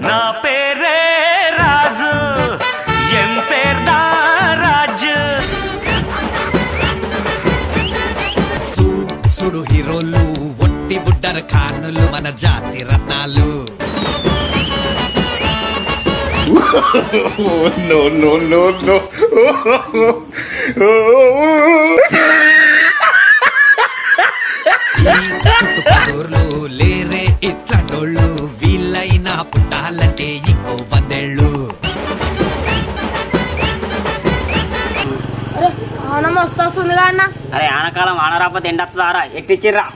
నా పేరే రాజు ఎం పేర్దా రాజు సు సుడు హీరోలు ఒట్టి బుడ్డర ఖానులు మన జాతి రత్నాలు Oh, no, no, no, no. ఈ చుట్టుపక్కూర్లు లేరే ఇట్లాటోళ్ళు వీళ్ళైనా పుట్టాలంటే ఇంకో వందేళ్ళు అవునమ్మ వస్తా వస్తుంది అన్న అరే ఆనకాలం ఆన రాకపోతే ఎండొస్తుందారా ఎట్టిచ్చిర్రా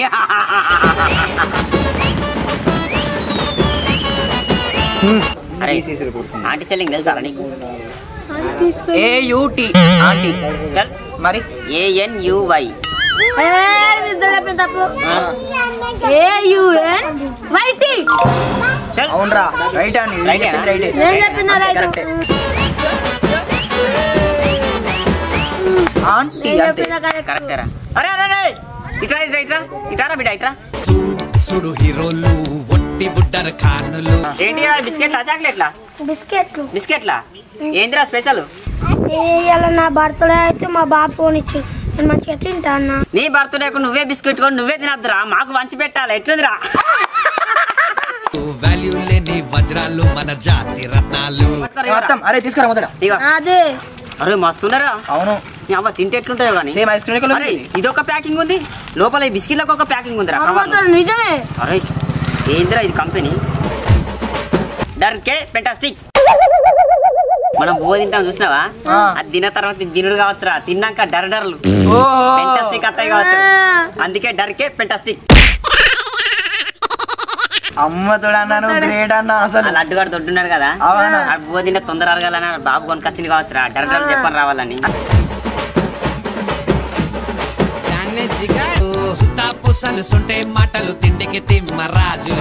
అరే ఆంటీ సెల్లింగ్ తెలుసా నీకు ఏ యూటి ఆంటీ చల్ మరి ఏఎన్యువై ఏ విద్య చెప్పింది తప్పు ఏయుఎన్ వైటి చల్ అవునరా రైట్ అండి Right ఆ? చెప్పింది రైటే నేను చెప్పిన రైట్ కరెక్టే ఆంటీ నేను అంతే చెప్పిన కరెక్ట్ కరెక్టేరా అరే అరే అరే ఇట్రా ఇట్రా ఇట్రా ఇటారా బిడ్డ ఇట్రా సు సుడు హీరోలు ఒట్టి బుడ్డర ఖానులు ఏంటి ఆ బిస్కెట్లా చాక్లెట్లా బిస్కెట్లు బిస్కెట్లా ఏంటిరా స్పెషల్ ఇవాళ నా బర్త్డే అయితే మా బాబు ఫోన్ ఇచ్చి నేను మంచిగా తింటా అన్న నీ బర్త్డేకు నువ్వే బిస్కెట్ కొని నువ్వే తినద్దురా మాకు వంచి పెట్టాలి ఎట్లుందిరా వాల్యూ లేని వజ్రాలు మన జాతి రత్నాలు మొత్తం అరే తీసుకురా మొదట ఇగో అదే అరే మస్తున్నారా అవును నీ అవ్వ తింటే ఎట్లుంటాయో కానీ సేమ్ ఐస్ క్రీమ్ అరే ఇదొక ప్యాకింగ్ ఉంది లోపల ఈ బిస్కెట్లకు ఒక ప్యాకింగ్ ఉంది అమ్మతో నిజమే అరే ఏందిరా ఇది కంపెనీ డర్కే పెంటాస్టిక్ మనం బువ్వ తింటాం చూసినావా ఆ. అది తిన్న తర్వాత ఇది తినుడు కావచ్చురా తిన్నాక డర్ డర్లు ఓహో పెంటాస్టిక్ అత్తాయి కావచ్చు అందుకే డర్కే పెంటాస్టిక్ అమ్మ తోడు అన్నాను గ్రేట్ అన్న అసలు ఆ లడ్డుగాడు దొడ్డున్నాడు కదా అవునా? ఆ బువ్వ తిన్న తొందర అరగాలని ఆ బాబు కొనుకొచ్చింది కావచ్చురా డర్ డర్ చెప్పని రావాలని తాపు సలుసుంటే మాటలు తిండికి తిమ్మరాజు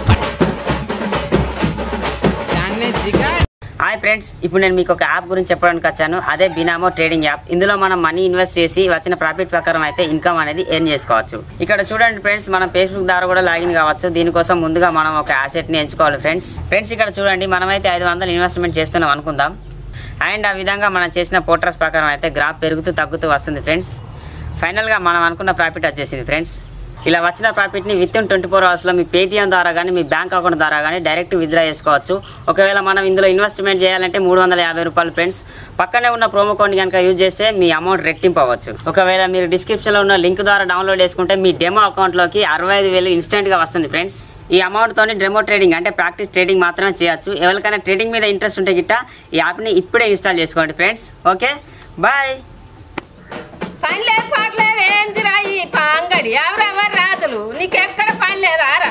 హాయ్ ఫ్రెండ్స్ ఇప్పుడు నేను మీకు ఒక యాప్ గురించి చెప్పడానికి వచ్చాను అదే బినామో ట్రేడింగ్ యాప్ ఇందులో మనం మనీ ఇన్వెస్ట్ చేసి వచ్చిన ప్రాఫిట్ ప్రకారం అయితే ఇన్కమ్ అనేది ఎర్న్ చేసుకోవచ్చు ఇక్కడ చూడండి ఫ్రెండ్స్ మనం ఫేస్బుక్ ద్వారా కూడా లాగిన్ కావచ్చు దీనికోసం ముందుగా మనం ఒక asset ని ఎంచుకోవాలి ఫ్రెండ్స్ ఫ్రెండ్స్ ఇక్కడ చూడండి మనమైతే ఐదు వందలు ఇన్వెస్ట్మెంట్ చేస్తున్నాం అనుకుందాం అండ్ ఆ విధంగా మనం చేసిన పోర్ట్రస్ ప్రకారం అయితే గ్రాఫ్ పెరుగుతూ తగ్గుతూ వస్తుంది ఫ్రెండ్స్ ఫైనల్గా మనం అనుకున్న ప్రాఫిట్ వచ్చేసింది ఫ్రెండ్స్ ఇలా వచ్చిన ప్రాఫిట్ని విత్ ఇన్ ట్వంటీ ఫోర్ అవర్స్లో మీ పేటిఎం ద్వారా కానీ మీ బ్యాంక్ అకౌంట్ ద్వారా కానీ డైరెక్ట్ విత్డ్రా చేసుకోవచ్చు ఒకవేళ మనం ఇందులో ఇన్వెస్ట్మెంట్ చేయాలంటే మూడు వందల యాభై రూపాయలు ఫ్రెండ్స్ పక్కనే ఉన్న ప్రోమో కోడ్ కనుక యూజ్ చేస్తే మీ అమౌంట్ రెట్టింపు అవ్వచ్చు ఒకవేళ మీరు డిస్క్రిప్షన్లో ఉన్న లింక్ ద్వారా డౌన్లోడ్ చేసుకుంటే మీ డెమో అకౌంట్లోకి అరవై ఐదు వేలు ఇన్స్టెంట్గా వస్తుంది ఫ్రెండ్స్ ఈ అమౌంట్తోని డెమో ట్రేడింగ్ అంటే ప్రాక్టీస్ ట్రేడింగ్ మాత్రమే చేయొచ్చు ఎవరికైనా ట్రేడింగ్ మీద ఇంట్రెస్ట్ ఉంటే గిట్ట ఈ యాప్ని ఇప్పుడే ఇన్స్టాల్ చేసుకోండి ఫ్రెండ్స్ ఓకే బాయ్ పని లేదు పాటలేదు ఏందిరా ఈ పా- అంగడి ఎవరెవరు రాజులు నీకెక్కడ పని లేదా రా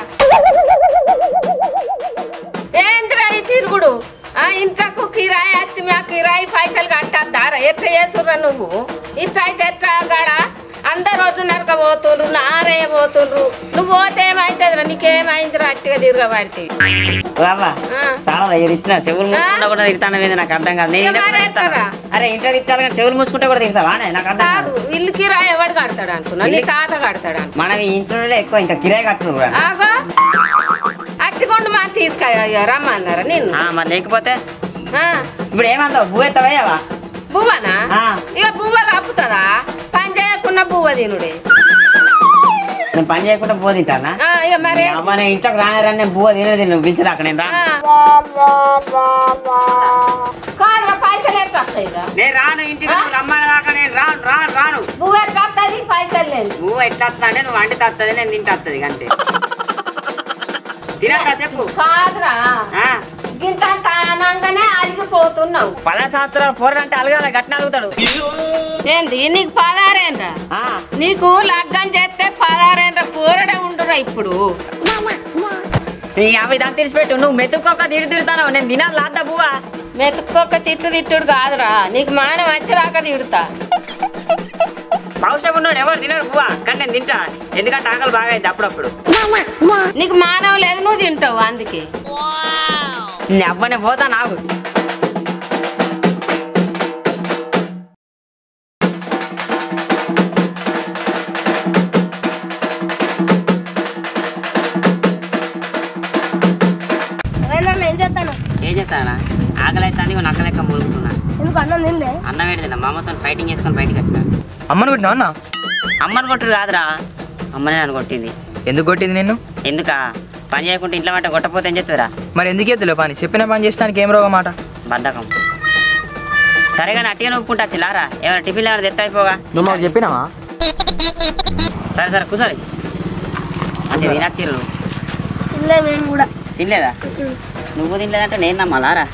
ఏందిరా ఈ తిరుగుడు ఆ ఇంట్లకు కిరాయి ఎత్తి మా కిరాయి పైసలు కట్టద్దారా ఎట్లా చేసుర్రా నువ్వు ఇట్లా అయితే ఎట్లా గాడా అందరు రోజు నరక పోతుండ్రు నారయ్య పోతుండ్రు నువ్వు పోతే ఏమైతుందిరా నీకేమైందిరా అట్టిగా తిరగబడితే బాబా ఆ. చాలా ఇరిచిన చెవులు మూసుకుంటే కూడా తిడతాను మీద నాకు అర్థం కాదు నేను ఇక ఇంట్లో మరి కూడా తిడతాను. ఎట్లరా? అరే ఇంట్లో తిట్టాలి కానీ చెవులు మూసుకుంటే కూడా తిడతావా అనే? నాకు అర్థం కాదు కాదు ఇల్లు కిరాయి ఎవడు కడతాడు అనుకున్నా నీ తాత కడతాడు అనుకున్నా మనం ఈ ఇంట్లోనే ఎక్కువ ఇంకా కిరాయి కట్టుడు కూడా ఆగో అట్టికొండు మా తీసుక రమ్మన్నారా నిన్ను ఆ, మరి లేకపోతే ఆ, ఇప్పుడు ఏమంటావు బువ్వ ఎత్తవయ్యావా బువ్వనా ఆ. ఇక బువ్వ తప్పుతుందా పని చేయకున్న బువ్వ తినుడే నేను పని చేయకుండా బువ్వ తింటానా ఆ, ఇక మరి అమ్మ నేను ఇంట్లోకి రాని నేను బువ్వ తినేది నువ్వు పిలిచి రాక నేను రా కాదురా పైసలు ఎట్లా వస్తాయిరా నేను రాను ఇంటికి నువ్వు రమ్మని దాకా నేను రాను రాను రాను బువ్వ ఎట్లా వస్తుంది పైసలు లేదు బువ్వ ఎట్లా వస్తా అంటే నువ్వు వండి తస్తుంది నేను తింటే వస్తుంది అంతే తినక చెప్పు కాదురా ఆ, గింత తానంగానే అలిగిపోతున్నావు పదహారు సంవత్సరాలు ఫోర్ అంటే అలగాలి గట్టిన అలుగుతాడు ఏంది నీకు పదారేంరా ఆ, నీకు లగ్గం చేస్తే పదారేంరా పోరడే ఉండురా ఇప్పుడు నీ అవి దాన్ని తెలిసిపెట్టు నువ్వు మెతుక్కొక్క తిడి తిడతాను నేను తినాలి లాద్దా బువ్వ మెతుక్కొక్క తిట్టు తిట్టుడు కాదురా నీకు మానం వచ్చేదాకా తిడుతా పౌషం ఉన్నాడు ఎవరు తినడు బువ్వ కానీ నేను తింటా ఎందుకంటే ఆకలి బాగా అయింది అప్పుడప్పుడు నీకు మానవ లేదు నువ్వు తింటావు అందుకే నేను అవ్వనే పోతా నాకు ఏంటన్నా ఏం ఏం చెప్తానా ఆకలి అవుతుంది ఇవ్వ నక్క లెక్క మూలుగుతున్నా ఎందుకు అన్నం తినలే అన్నం ఏంటిదిన్నా మా అమ్మతో ఫైటింగ్ చేసుకొని బయటికి వచ్చిన అమ్మను కొట్టినా అన్న అమ్మని కొట్టుడు కాదురా అమ్మనే నన్ను కొట్టింది ఎందుకు కొట్టింది నిన్ను ఎందుకా పని చేయకుండా ఇంట్లో మాట కొట్టపోతే ఏం చెప్తుందిరా మరి ఎందుకు ఎత్తులే పని చెప్పిన పని చేసడానికి ఏం రోగ మాట బద్ధకం సరేగా అట్టిగా నొప్పుకుంటా చిల్లారా ఏమైనా టిఫిన్ ఏమైనా తెత్త అయిపోగా నువ్వు మాకు చెప్పినావా సరే సరే కూర్చోరి అంటే తినచ్చిర్రు తినలే మేము కూడా తినలేదా నువ్వు తినలేదంటే నేను నమ్మాలారా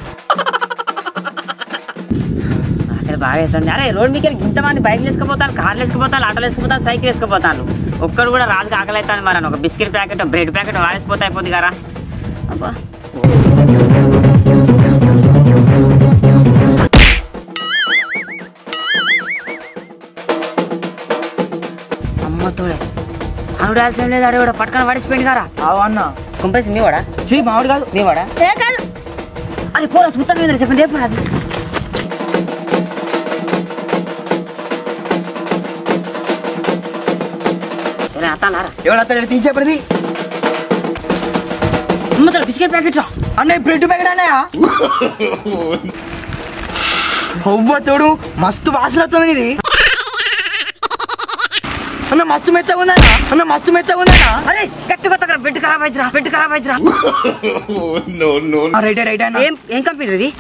అక్కడ బాగా అవుతుంది అరే రోడ్ మీకు ఇంతమంది బైక్లు వేసుకుపోతాను కార్లు వేసుకుపోతాను ఆటోలు వేసుకుపోతాను సైకిల్ వేసుకుపోతాను ఒక్కడు కూడా రాజుకి ఆకలి అవుతాను మరి ఒక బిస్కెట్ ప్యాకెట్ బ్రెడ్ ప్యాకెట్ వాడేసిపోతే అయిపోద్ది కదా అబ్బా అమ్మతోడే అనుడాల్సిన లేదు అడే కూడా పట్టుకొని పడిసిపోయింది కదా అవు అన్న కుంపేసి మీ వాడా చీ మామిడి కాదు మీ వాడా ఏ కాదు అది పోరా సుత్తం మీద చెప్పండి రేపు అది అత్తానారా ఎవడు అతడు తీసేపడిది అమ్మతాడు బిస్కెట్ ప్యాకెట్ రా అన్నయ్య బ్రెడ్ ప్యాకెట్ అన్నయ్య అవ్వ తోడు మస్తు వాసన వస్తుంది ఇది అన్న మస్తు మెత్తగా ఉందన్న అన్న మస్తు మెత్తగా ఉందన్న అరే గట్టి కొత్త బెడ్ ఖరాబ్ అవుతురా బెడ్ ఖరాబ్ అవుతురా no, no, no. Right right అన్న ఏం ఏం కంపెనీ ఇది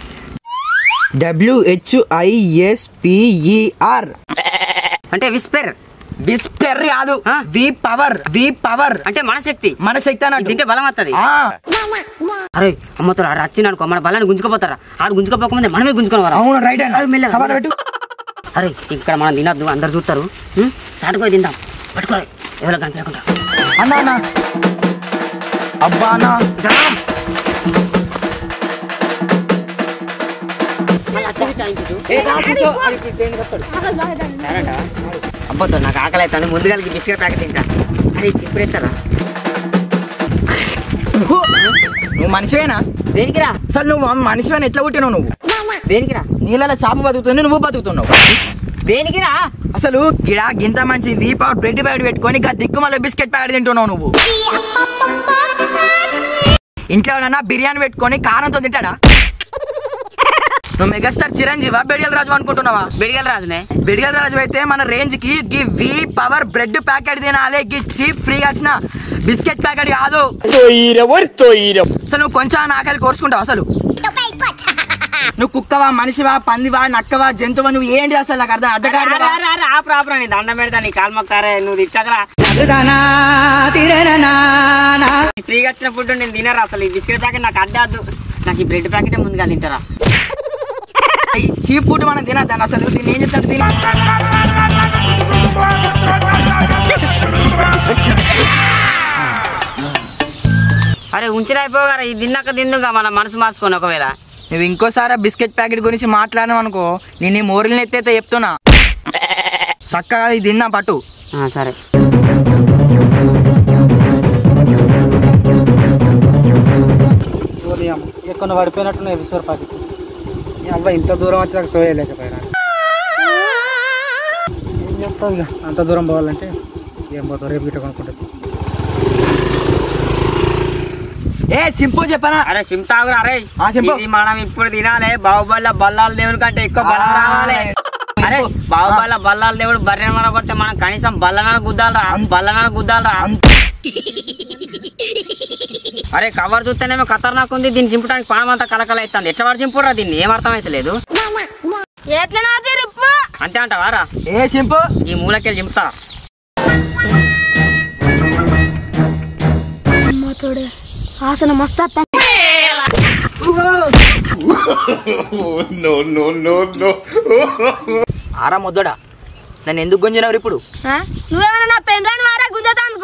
డబ్ల్యూహెచ్ఐఎస్పిఈఆర్ అంటే విస్పెర్ విస్పెర్ కాదు ఆ? వి పవర్ వి పవర్ అంటే మనశక్తి మన శక్తి అన్నట్టు తింటే బలం వస్తుంది ఆ, అరే అమ్మతో ఆడు వచ్చిందనుకో మన బలాన్ని గుంజుకోపోతారా ఆడు గుంజుకోపోకముందే మనమే గుంజుకొని వరా అవును రైట్ అది మెల్లగా. అన్న పెట్టు అరే ఇక్కడ మనం తినద్దు అందరు చూస్తారు ఉం? చాటుకొని తిందాం పట్టుకోరా ఎవరో కనిపించకుండా అన్న అన్న అబ్బా అన్న ఏ, రా, కూర్చో. అబ్బతో నాకు ఆకలి అవుతుంది ముందుగా బిస్కెట్ ప్యాకెట్ తింటా అరే ఇప్పుడు ఎత్తారా నువ్వు మనిషివేనా దేనికిరా అసలు నువ్వు మనిషివేనా ఎట్లా పుట్టినావు నువ్వు దేనికిరా నీళ్ళ చాప బతుకుతుంది నువ్వు బతుకుతున్నావు దేనికిరా అసలు గిడా గింత మంచి వీ పవర్ బ్రెడ్ ప్యాకెట్ పెట్టుకొని గా దిక్కు మళ్ళీ బిస్కెట్ ప్యాకెట్ తింటున్నావు నువ్వు ఇంట్లో ఎవరన్నా బిర్యానీ పెట్టుకొని కారంతో తింటాడా నువ్వు మెగాస్టార్ చిరంజీవా బెడియల్ రాజు అనుకుంటున్నావా బెడిగల రాజునే బెడిగల్ రాజు అయితే మన రేంజ్ కి గి వి పవర్ బ్రెడ్ ప్యాకెట్ తినాలి గి చీప్ ఫ్రీగా వచ్చిన బిస్కెట్ ప్యాకెట్ కాదు అసలు నువ్వు కొంచెం ఆకలి కోరుచుకుంటావు అసలు నువ్వు కుక్కవా మనిషివా పందివా నక్కవా జంతువా నువ్వు ఏంటి అసలు నాకు అర్థం అడ్డగాడివా ఆపు ఆపురా నీ దండం పెడతా నీ కాలు మొక్తారే నువ్వు తిట్టకరా ఫ్రీగా వచ్చిన ఫుడ్ నేను తినరా అసలు ఈ బిస్కెట్ ప్యాకెట్ నాకు అద్దద్దు నాకు ఈ బ్రెడ్ ప్యాకెట్ ముందుగా తింటారా చీప్ ఫుడ్ మనం తినద్దాను అసలు దీన్ని ఏం చెప్తారు తిని అరే ఉంచిన అయిపోగారా ఈ తిన్నాక తిందుగా మన మనసు మార్చుకొని ఒకవేళ నువ్వు ఇంకోసారి ఆ బిస్కెట్ ప్యాకెట్ గురించి మాట్లాడినావు అనుకో నేను ఈ మోరిల్ని ఎత్తైతే చెప్తున్నా చక్కగా ఇది తిన్నా పట్టు ఆ, సరే ఎక్కడ పడిపోయినట్టున్నాయి విశ్వర్ పాకెట్ అబ్బాయి ఇంత దూరం వచ్చి నాకు సోయలేకపోయినా ఏం చేస్తావు ఇక అంత దూరం పోవాలంటే ఏం పోతావు రేపు గిట్ట కొనుక్కుంటుంది ఏ సింపుల్ చెప్పనా అరే సింతాగురా అరే ఆ, చెప్పు. ఇది మనం ఇప్పుడు తినాలి బాహుబలి బల్లాల దేవుడి కంటే ఎక్కువ బలం రావాలి అరే బాహుబలి బల్లాల దేవుడు బర్రె కొడితే మనం కనీసం బల్లన గుద్దాలరా బల్లన గుద్దాలరా అరే కవర్ చూస్తేనేమో ఖతర్నాక్ ఉంది దీన్ని చింపడానికి పానం అంతా కలకల అవుతుంది ఎట్లా వాడు చింపురా దీన్ని ఏం అర్థం అయితే లేదు ఎట్లా నాది రిప్పు అంతే అంటావారా ఏ సింపుల్ ఈ మూలకెళ్ళి చింపుతా అమ్మతోడే ఆసన మస్తు అత్త Oh, no, no, no, no. ఆరా ముద్దడా నన్ను ఎందుకు గుంజినవారు ఇప్పుడు ఆ? నువ్వేమైనా నా పెండ్రాని వారా గుంజతాందుకు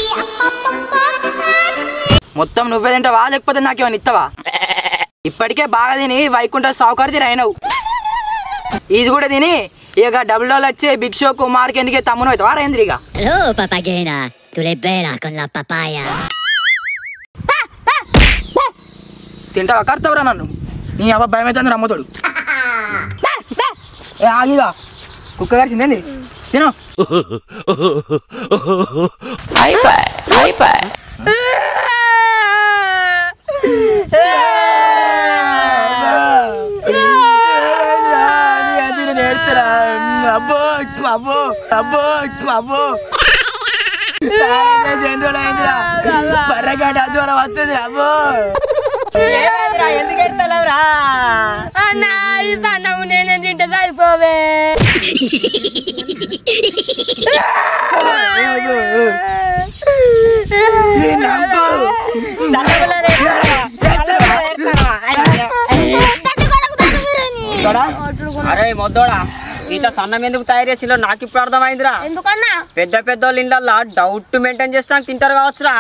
మొత్తం నువ్వే తింటావా లేకపోతే నాకేమైనా ఇస్తావా ఇప్పటికే బాగా తిని వైకుంఠ సావుకారు తిని అయినావు ఇది కూడా తిని ఇక డబుల్ డోల్ వచ్చే బిగ్ షో కుమార్కి ఎందుకే తమ్మును అవుతావా రేంద్రి ఇక Hello, papagena. Tu le bella con la papaya. తింటావా కడతావురా నన్ను నీ అవ్వ భయం అవుతుంది రమ్మతోడు ఏ ఆగిగా కుక్క కరిచిందేంది తిను అయిపోయి అయిపోయి అబ్బో అబ్బో అబ్బో బర్రగడ్డ దూరం వస్తుంది అబ్బో ఎందుకు ఎడతలేవురా అన్నా ఈ సన్నము నేనే తింటే సరిపోవే అరే మొద్దోడా ఇంత సన్నం ఎందుకు తయారు చేసిందో నాకు ఇప్పుడు అర్థమైందిరా ఎందుకన్నా పెద్ద పెద్ద వాళ్ళ ఇళ్ళల్లో డౌట్ మెయింటైన్ చేస్తానికి తింటారు కావచ్చురా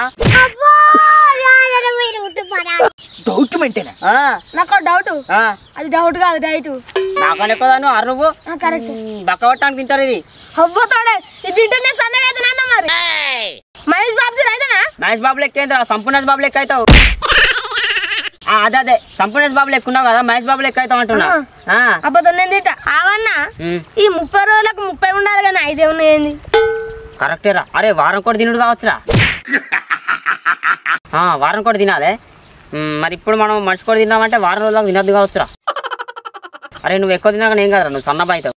డౌట్ మెయింటైనా ఆ, నాకు డౌట్ ఆ, అది డౌట్ కాదు డైట్ నాకని ఎక్కువ అరు నువ్వు కరెక్ట్ బక్క పట్టడానికి తింటారు ఇది అవ్వతోడే ఇది తింటేనే సన్నగా అవుతున్నా మరి మహేష్ బాబు అయితేనా మహేష్ బాబు లెక్క ఏంద్రా సంపూర్ణేష్ బాబు లెక్క అవుతావు ఆ, అదే అదే సంపూర్ణేష్ బాబు లెక్క ఉన్నావు కదా మహేష్ బాబు లెక్క అవుతావు అంటున్నా ఆ, అబ్బతో నేను తింటా అవన్నా ఉమ్, ఈ ముప్పై రోజులకు ముప్పై ఉండాలి కానీ ఐదే ఉన్నాయండి కరెక్టేరా అరే వారం కూడా తినుడు కావచ్చురా ఆ, వారం కూడా తినాలే ఉమ్, మరి ఇప్పుడు మనం మనిషి కూడా తిన్నామంటే వారం రోజులకు తినద్దు కావచ్చురా అరే నువ్వు ఎక్కువ తిన్నాక నేను కదరా నువ్వు సన్నబా అవుతావు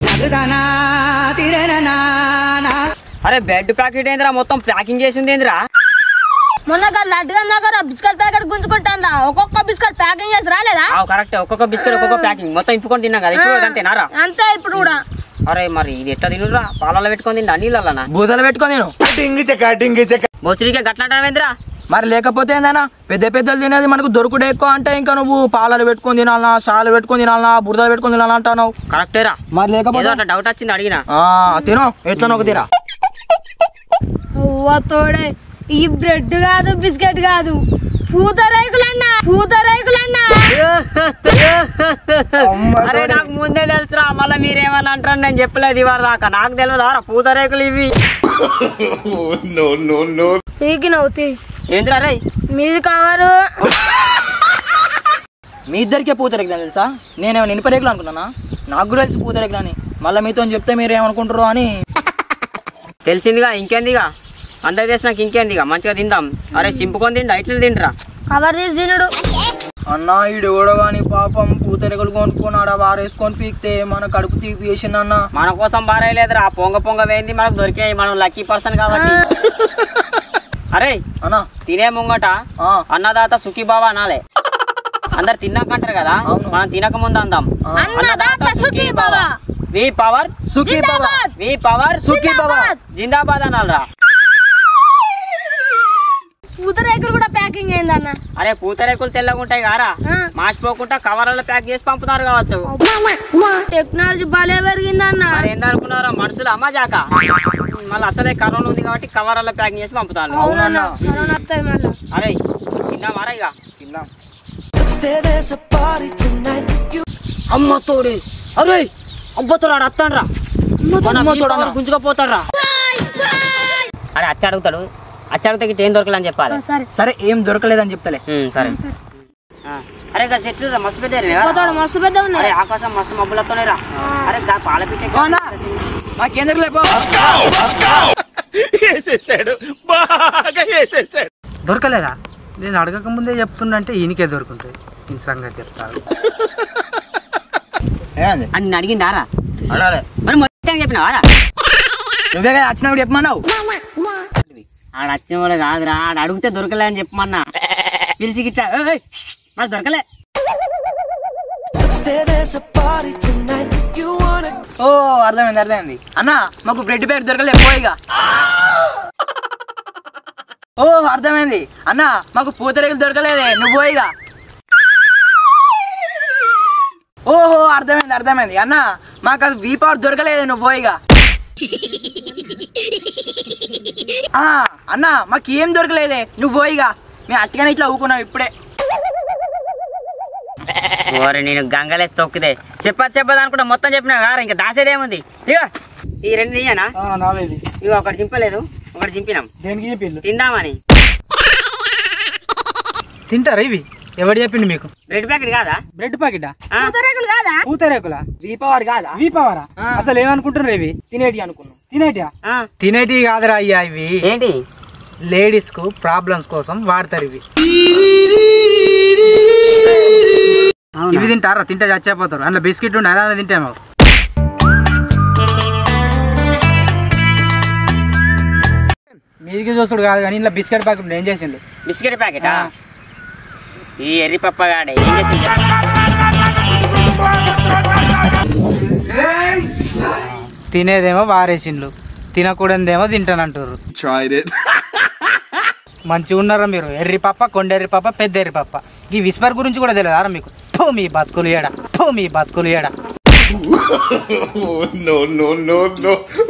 అరే బెడ్ ప్యాకెట్ ఏందిరా మొత్తం ప్యాకింగ్ చేసింది ఏందిరా మొన్న లడ్డుగా దగ్గర బిస్కెట్ ప్యాకెట్ గుంజుకుంటాందా ఒక్కొక్క బిస్కెట్ ప్యాకింగ్ చేసి రాలేదా ఆ, కరెక్టే ఒక్కొక్క బిస్కెట్ ఒక్కొక్క ప్యాకింగ్ మొత్తం ఇంపుకొని తిన్నాం కదా ఇప్పుడు అంతేనారా అంతే ఇప్పుడు కూడా అరే మరి ఇది ఎట్లా తినురా పాలలో పెట్టుకొని తిండా నీళ్ళనా బూసలు పెట్టుకో నేను బొచ్చరికే గట్లంటావేంద్రా మరి లేకపోతే ఏందన్నా పెద్ద పెద్దలు తినేది మనకు దొరుకుడు ఎక్కువ అంటే ఇంకా నువ్వు పాలలు పెట్టుకొని తినాలనా షాలు పెట్టుకొని తినాలనా బురదలు పెట్టుకొని తినాలనా అంటున్నావు కరెక్టేరా మరి లేకపోతే ఏదో అట్లా డౌట్ వచ్చింది అడిగినా ఆ, తిను ఎట్లా ఒక తిరా తోడే ఈ బ్రెడ్ కాదు బిస్కెట్ కాదు పూత రేకులన్నా పూత రేకులన్నా అరే నాకు ముందే తెలుసురా మళ్ళీ మీరేమని అంటారు నేను చెప్పలేదు ఇవాళ దాకా నాకు తెలియదా పూతరేకులు ఇవి Oh, no, no, no. పీకి నవ్వుతి ఏంద్రా రే మీది కవరు మీ ఇద్దరికే పూతరేకులు తెలుసా నేనేమో ఇనుపరేకులు అనుకున్నానా నాకు కూడా తెలిసి పూతరేకులు అని మళ్ళీ మీతో చెప్తే మీరు ఏమనుకుంటారు అని తెలిసిందిగా ఇంకేందిగా అందరికి చేసినాక ఇంకేందిగా మంచిగా తిందాం అరే సింపుకొని తిండా ఇట్లా తిండ్రా కవర్ తీసి తినుడు అన్న ఈడు ఎవడో గాని పాపం పూతరేకులు కొనుక్కున్నాడు వారేసుకొని పీకితే మన కడుపు తీపి వేసింది అన్న మన కోసం బారేయలేదురా పొంగ పొంగ వేయింది మనకు దొరికాయి మనం లక్కీ పర్సన్ కాబట్టి అరే అన్న తినే ముంగట ఆ. అన్నదాత సుఖీబాబా అనాలే అందరు తిన్నాకంటారు కదా అవును. మనం తినక ముందు అందాం అన్నదాత సుఖీ బాబా వి పవర్ సుఖీ బాబా జిందాబాద్. వి పవర్ సుఖీ బాబా జిందాబాద్ అనాలరా పూత రేకులు కూడా ప్యాకింగ్ అయిందన్న అరే పూతరేకులు తెల్లగా ఉంటాయి కారా ఆ. మాసిపోకుండా కవర్లలో ప్యాక్ చేసి పంపుతారు కావచ్చు టెక్నాలజీ భలే పెరిగిందన్న మరి ఏందనుకున్నారా మనుషులు అమ్మ జాక మళ్ళీ అసలే కరోనా ఉంది కాబట్టి కవర్లలో ప్యాకింగ్ చేసి పంపుతారు అవునన్న కరోనా వస్తుంది మళ్ళీ అరే తిన్నామారా ఇక తిన్నాం అమ్మ తోడు అరే అబ్బతోడు ఆడు అత్తాడ్రా మన గుంజుకపోతాడ్రా అరే అచ్చి అడుగుతాడు అచ్చి అడిగితే గిట్ట ఏం దొరకలని చెప్పాలి సరే సరే ఏం దొరకలేదని చెప్తలే ఉమ్, సరే ఆ. అరే గా చెట్లు రా, మస్తు పెద్ద పోతాడు మస్తు పెద్ద ఉన్నాయి అరే ఆకాశం మస్తు మబ్బులతోనే రా అరే గా పాల పిచ్చే మాకేం దొరకలేపో వేసేసాడు బాగా వేసేసాడు దొరకలేదా నేను అడగక ముందే చెప్తుండంటే ఈయనకే దొరుకుంటుంది ఈ సంగతి చెప్తాను ఏమంది అని నేను అడిగిందారా అడగాలి మరి మొత్తం చెప్పినావారా నువ్వే కదా వచ్చినప్పుడు చెప్పమన్నావు ఆడ వచ్చిన వాళ్ళు కాదురా ఆడ అడిగితే దొరకలే అని చెప్పమన్నా పిలిచి గిట్లా "ఏయ్, ఏయ్, మరి దొరకలే ఓ అర్థమైంది అర్థమైంది అన్న మాకు బ్రెడ్ ప్యాకెట్ దొరకలే పోయిగా ఓ అర్థమైంది అన్న మాకు పూతరేకులు దొరకలేదే నువ్వు పోయిగా ఓహో అర్థమైంది అర్థమైంది అన్న మాకు అది వీ పవర్ దొరకలేదే నువ్వు పోయిగా ఆ, అన్న మాకు ఏం దొరకలేదే నువ్వు పోయిగా మేము అట్టుగానే ఇట్లా ఊకున్నాం ఇప్పుడే ఓరే నేను గంగలేసి తొక్కిదే చెప్పదు చెప్పదు అనుకుంటా మొత్తం చెప్పినా కారా ఇంకా దాసేదేముంది ఇక ఈ రెండు ఇయ్యనా నావేది ఇక ఒకటి చింపలేదు ఒకటి చింపినాం దేనికి చెప్పిండు తిందామని తింటారా ఇవి ఎవడు చెప్పిండు మీకు బ్రెడ్ ప్యాకెట్ కాదా బ్రెడ్ ప్యాకెటా ఆ? పూతరేకులు కాదా పూతరేకులా వీ పవర్ కాదా వీపవరా ఆ. అసలు ఏమనుకుంటున్నారు ఇవి తినేటి అనుకున్నాం తినేటియా ఆ, తినేటివి కాదురా అయ్యా ఇవి ఏంటి లేడీస్ కు ప్రాబ్లమ్స్ కోసం వాడతారు ఇవి ఇవి తింటారా తింటే చచ్చిపోతారు అందులో బిస్కెట్ ఉండే అలా తింటేమో మీదికి చూసుడు కాదు కానీ ఇంట్లో బిస్కెట్ ప్యాకెట్ ఏం చేసిండు బిస్కెట్ ప్యాకెటా ఆ. ఈ ఎర్రి పప్పగాడే ఏం చేసి తినేదేమో వారేసిండ్లు తినకూడదేమో తింటానంటారు Tried it. మంచిగా ఉన్నారా మీరు ఎర్రి పప్ప కొండెర్రి పప్ప పెద్ద ఎర్రి పప్ప ఈ విస్పర్ గురించి కూడా తెలియదారా మీకు పో మీ బతుకులు ఏడ పో మీ బతుకులు ఏడ Oh, no, no, no, no.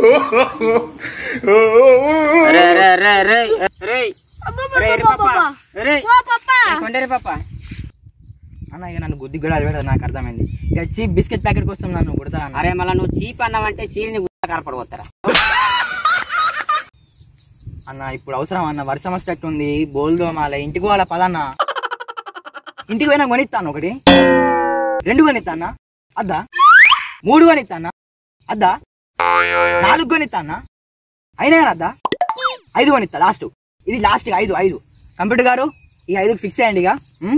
రే రే రే రే రే రే ఎర్రి పప్ప రే కొండెర్రి పప్ప అన్న ఇక నన్ను గుద్ది కూడా అడిగాడు నాకు అర్థమైంది ఇక చీప్ బిస్కెట్ ప్యాకెట్ కోసం నన్ను కొడతా అన్న అరే మళ్ళీ నువ్వు చీప్ అన్నావంటే చీరిని గుట్ట కనపడబోతారా అన్న ఇప్పుడు అవసరం అన్న వర్షం వచ్చేటట్టు ఉంది బోల్ దోమాల ఇంటికి పోవాల పదన్న ఇంటికి పోయినా కొనిస్తాను ఒకటి రెండు కొనిస్తానా అద్దా మూడు కొనిస్తానా అద్దా నాలుగు కొనిస్తానా అయినా కానీ అద్దా ఐదు కొనిస్తా లాస్ట్ ఇది లాస్ట్ ఐదు ఐదు కంప్యూటర్ గారు ఈ ఐదుకి ఫిక్స్ అయ్యండి ఇక ఉం?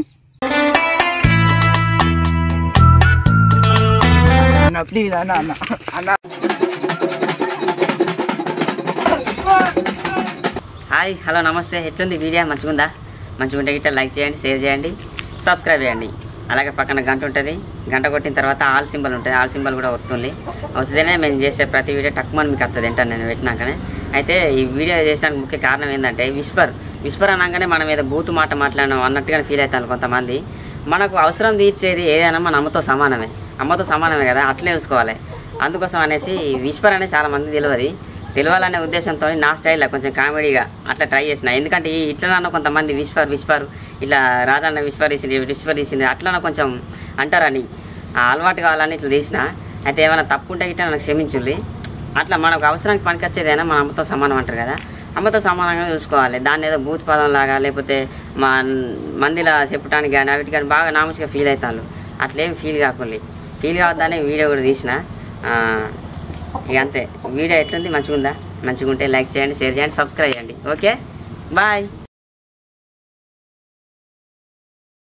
అన్న ప్లీజ్ అన్న అన్న అన్న హాయ్ హలో నమస్తే ఎట్లుంది వీడియో మంచిగుందా మంచిగుంటే గిట్ట లైక్ చేయండి షేర్ చేయండి సబ్స్క్రైబ్ చేయండి అలాగే పక్కన గంట ఉంటుంది గంట కొట్టిన తర్వాత ఆల్ సింబల్ ఉంటుంది ఆల్ సింబల్ కూడా వస్తుంది వస్తేనే మేము చేసే ప్రతి వీడియో టక్మని మీకు వస్తుంది ఏంటని నేను పెట్టినాకనే అయితే ఈ వీడియో చేసడానికి ముఖ్య కారణం ఏంటంటే విస్పర్ విస్పర్ అనగానే మనం ఏదో బూతు మాట మాట్లాడినాం అన్నట్టుగానే ఫీల్ అవుతాను కొంతమంది మనకు అవసరం తీర్చేది ఏదైనా మన అమ్మతో సమానమే అమ్మతో సమానమే కదా అట్లే చూసుకోవాలి అందుకోసం అనేసి విస్పర్ అనేది చాలా మంది తెలియదు తెలియాలనే ఉద్దేశంతో నా స్టైల్లో కొంచెం కామెడీగా అట్లా ట్రై చేసిన ఎందుకంటే ఈ ఇట్లనన్నా కొంతమంది విస్పర్ విస్పర్ ఇట్లా రాజన్న విస్పర్ తీసింది విస్పర్ తీసింది అట్లనే కొంచెం అంటారని ఆ అలవాటు కావాలని ఇట్లా తీసిన అయితే ఏమైనా తప్పు ఉంటే ఇట్లా నాకు క్షమించుల్లి అట్లా మనకు అవసరానికి పనికొచ్చేదైనా మన అమ్మతో సమానం అంటారు కదా అమ్మతో సమానంగా చూసుకోవాలి దాన్ని ఏదో భూత పదం లాగా లేకపోతే మా మందిలా చెప్పడానికి కానీ అవిటి కానీ బాగా నామూసిగా ఫీల్ అవుతాను అట్లేం ఫీల్ కాకుండా ఫీల్ కావద్దని వీడియో కూడా తీసిన ఆ, ఇక అంతే వీడియో ఎట్లుంది మంచిగా ఉందా మంచిగా ఉంటే లైక్ చేయండి షేర్ చేయండి సబ్స్క్రైబ్ చేయండి ఓకే బాయ్